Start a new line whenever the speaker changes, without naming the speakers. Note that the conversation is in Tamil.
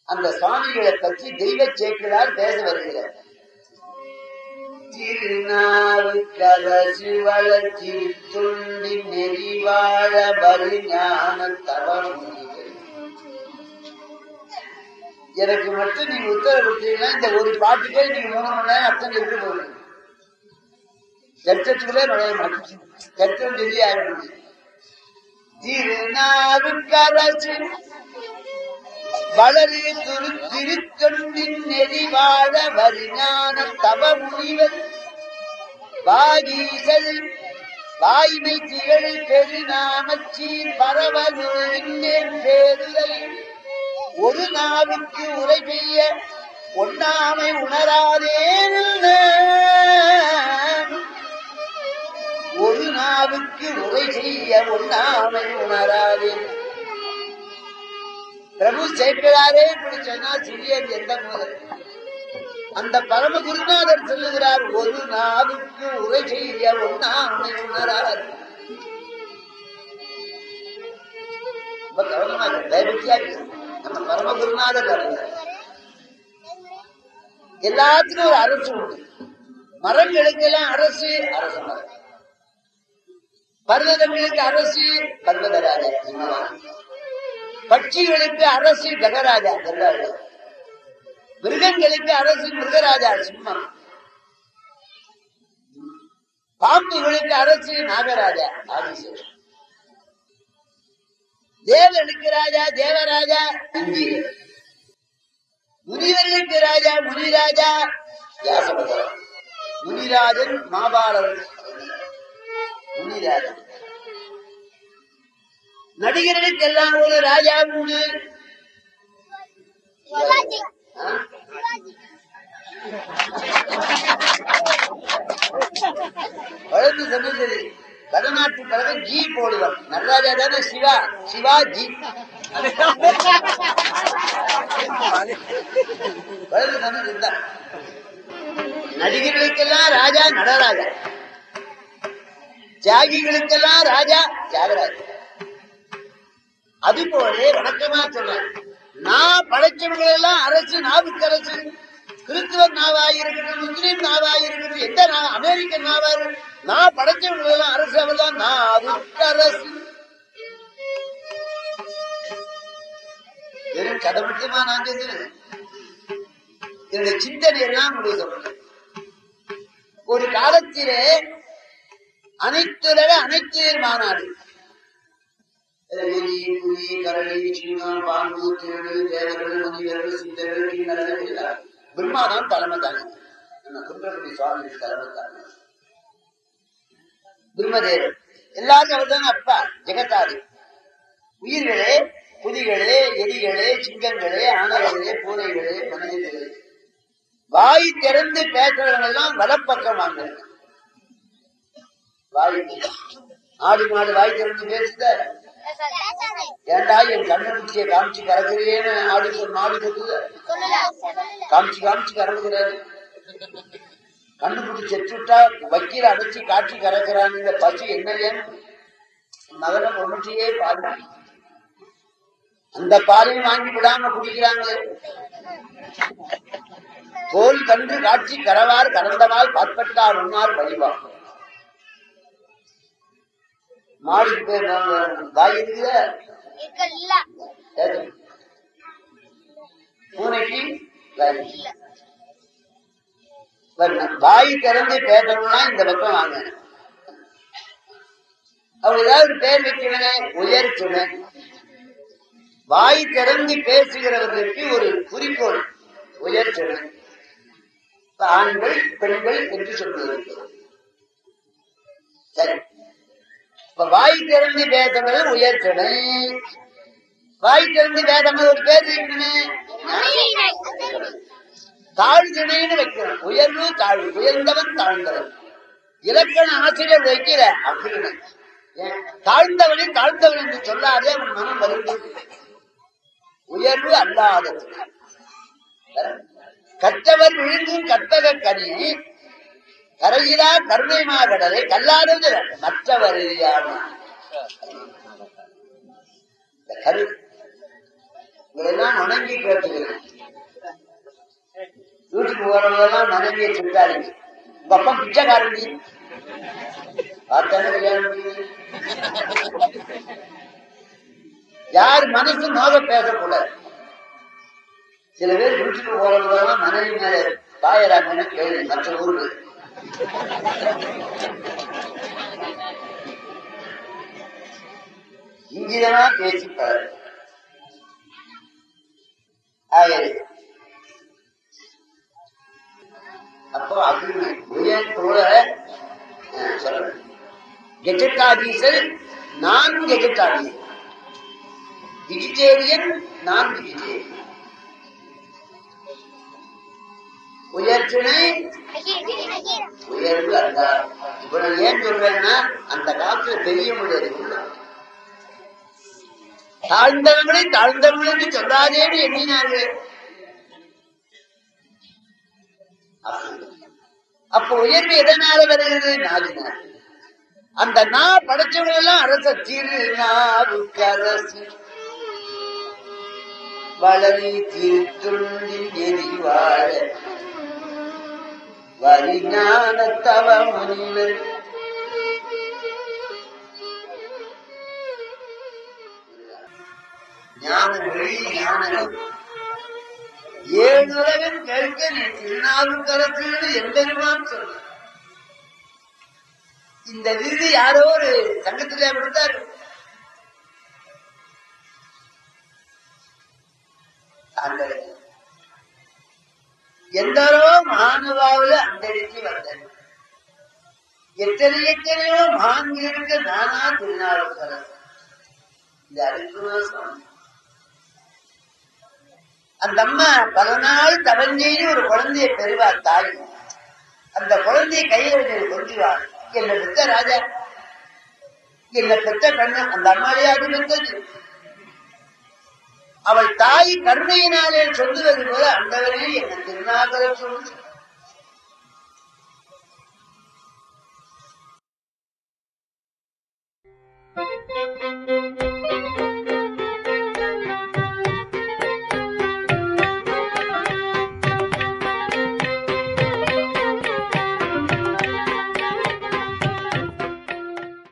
அந்த சுவாமிகளை பற்றி தெய்வ சேக்கிழார் பேச வருகிறார் திருநாவுக்கரசு வளர்ச்சி துண்டி நெறிவாழ வருஞான தவமுனிகள் எனக்கு மட்டும் நீங்க உத்தரவு கொடுத்தீங்கன்னா இந்த ஒரு பாட்டுக்கே நீங்க மூணு மணி நேரம் அர்த்தம் சொல்லிட்டு போகணும் சட்டத்துக்குள்ளே நுழைய மாட்டேன் சட்டம் சொல்லி ஆரம்பிச்சு திருநாவுக்கரசு வளரு துரு திருத்தொண்டின் நெறிவாழ வருஞான தவ முனிவர் வாகீசல் வாய்மை திகழ் பெருநாமச்சீர் பரவலூரின் பேருரை ஒரு நாவுக்கு உரை செய்ய ஒண்ணாமை உணராதே ஒரு நாவுக்கு உரை செய்ய ஒண்ணாமை உணராதே பிரபு சேர்க்கிறாரே இப்படி சொன்னா சிறியன் எந்த முதல் அந்த பரம குருநாதர் சொல்லுகிறார் ஒரு நாவுக்கு உரை செய்ய ஒண்ணாமை உணராது ரொம்ப கவனமா இருக்கு. தைரியத்தியா இருக்கு. நம்ம பரம குருநாதர் வருகிறார். எல்லாத்துக்கும் ஒரு அரசு உண்டு மரங்களுக்கெல்லாம் அரசு அரச மரம் பர்வதங்களுக்கு அரசு பர்வதராஜா சிம்மவான் பட்சிகளுக்கு அரசு ககராஜா கருடாஜா மிருகங்களுக்கு அரசு மிருகராஜா சிம்மம் பாம்புகளுக்கு அரசு நாகராஜா ஆதிசேஷன் தேவனுக்கு ராஜா தேவராஜா அங்கீரர் முனிவர்களுக்கு ராஜா முனிராஜா வியாசபகவான் முனிராஜன் மாபாரவன் முனிராஜன் நடிகர்களுக்கெல்லாம் ஒரு ராஜா உண்டு ஆ? வளர்ந்து சொன்னது வடநாட்டு கழகம் ஜி போடுவான் நடராஜா தானே சிவா சிவா ஜி வளர்ந்து சொன்னது இதுதான். நடிகர்களுக்கெல்லாம் ராஜா நடராஜா தியாகிகளுக்கெல்லாம் ராஜா தியாகராஜா அது போல வணக்கமா சொல்றேன் நான் படைச்சவர்கள் எல்லாம் அரசு நாவுக்கரசு கிறிஸ்துவ நாவாயிருக்கிறது முஸ்லீம் நாவாயிருக்கிறது எந்த நா- அமெரிக்க நாவாரு நான் படைச்சவர்கள் எல்லாம் அரசு அவெல்லாம் நாவுக்கரசு வெறும் கதை மட்டுமா நான் சொல்றேன் என்னுடைய சிந்தனை எல்லாம் உங்களுக்கு சொல்றேன் ஒரு காலத்திலே அனைத்துலக அனைத்து மாநாடு எலி, புலி, கரடி, சிங்கம், பாம்பு, தேடு, தேவர்கள், முனிவர்கள், சித்தர்கள், கிண்ணறர்கள் எல்லாரும். பிரம்மாதான் தலைமை தாங்க நம்ம குன்றக்குடி சுவாமி தலைமை தாங்க பிரம்மதேவர் எல்லாரும் அவர் தாங்க அப்பா ஜெகத்தாதி உயிர்களே புலிகளே எலிகளே சிங்கங்களே ஆணைகளே பூனைகளே மனிதர்களே வாய் திறந்து பேசுறவங்க எல்லாம் வலப்பக்கம் வாங்க வாய் ஆடு மாடு வாய் திறந்து பேசுத ஏண்டா என் கண்டுபிடிச்சிய காமிச்சு கறக்குறேன்னு ஆடு சொல் மாடு சொல்லுது காமிச்சு காமிச்சு கறக்குறாரு கண்டுபிடிச்சு செத்துட்டா வக்கீல அடைச்சு காட்சி கறக்குறான்னு இந்த பசு என்ன வேணும் மகனை பொண்ணுட்டியே பால் அந்த பாலையும் வாங்கி விடாம குடிக்கிறாங்க தோல் கன்று காட்சி கரவார் கறந்தவால் பாற்பட்டார் உன்னார் வழிவா மாடுக்கு பேர் நாங்க- வாய் இருக்குதா சரி. பூனைக்கு வாய். வரணும். வாய் திறந்து பேசணும்னா இந்த பக்கம் வாங்க அவர் ஏதாவது ஒரு பேர் வைக்கணும் உயர் துணை வாய் திறந்து பேசுகிறவர்களுக்கு ஒரு குறிக்கோள் உயர் துணை இப்ப ஆண்கள் பெண்கள் என்று சொல்வது சரி இப்ப வாய் திறந்து பேசுறது உயர் துணை வாய் திறந்து பேசாம ஒரு பேர் இருக்கணுமே தாழ்திணைன்னு வைக்கிறோம் உயர்வு தாழ்வு உயர்ந்தவன் தாழ்ந்தவன் இலக்கண ஆசிரியர் வைக்கிற அப்படின்னு ஏன்? தாழ்ந்தவனை தாழ்ந்தவன் என்று சொல்லாதே அவன் மனம் வருவது உயர்வு அல்லாதது கற்றவர் விழுங்கும் கற்பக கனி கரையிலா கருணை மாகடலை கல்லாடுவது மற்றவர் அறியாமல். இந்த கரு இதெல்லாம் வணங்கி கேட்டுக்கிறேன் வீட்டுக்கு போறவங்கெல்லாம் மனைவியை சுட்டாருங்க உங்க அப்பா பிச்சைக்காரண்டி பார்த்தானே கல்யாணம் பண்ணி. யார் மனசு நோக பேசக்கூடாது சில பேர் வீட்டுக்கு போறவங்கெல்லாம் மனைவி மேல பாயறாங்கன்னு கேள்வி மற்ற ஊருக்கு இங்கிதமா பேசி பாரு ஆயிரு அப்போ அப்படி உயரத்தோட சொல்லணும் gazetted officer non gazetted officer vegetarian non vegetarian உயர்ச்சினை உயர்வு அந்த இப்ப நான் ஏன் சொல்றேன்னா அந்த காலத்துல பெரிய முடியாது தாழ்ந்தவங்களை தாழ்ந்தவர்கள் என்று சொல்லாதேன்னு எண்ணினார்கள் அப்ப உயர்வு எதனால வருகிறது நாடினார் அந்த நா படைச்சவங்க எல்லாம் அரச திருநாவுக்கு அரசு வளரி திருத்துண்டின் எரிவாழ வரிஞான தவ முனிவர் ஞான வழி ஞானம் ஏழு உலகம் கேட்க நீ திருநாவுக்கரசு எம்பெருமான் சொல்ற இந்த விருது யாரோ ஒரு சங்கத்திலே கொடுத்தார் அந்த எந்தரோ மாணவாவில் அந்த இடத்தில் வந்தது எத்தனை எத்தனையோ மான்களுக்கு நானா திருநாவுக்கரசு இந்த அரிக்குமா சுவாமி அந்த அம்மா பல நாள் தவஞ்செய்து ஒரு குழந்தையை பெறுவார் தாய் அந்த குழந்தையை கையில் கொஞ்சுவார் என்ன பெற்ற ராஜா என்ன பெற்ற கண்ணு அந்த அம்மாவே அது பெற்றது அவள் தாய் கருணையினாலே சொல்லுவது போல அந்தவரே என்ன திருநாகர சொல்லு
Thank you.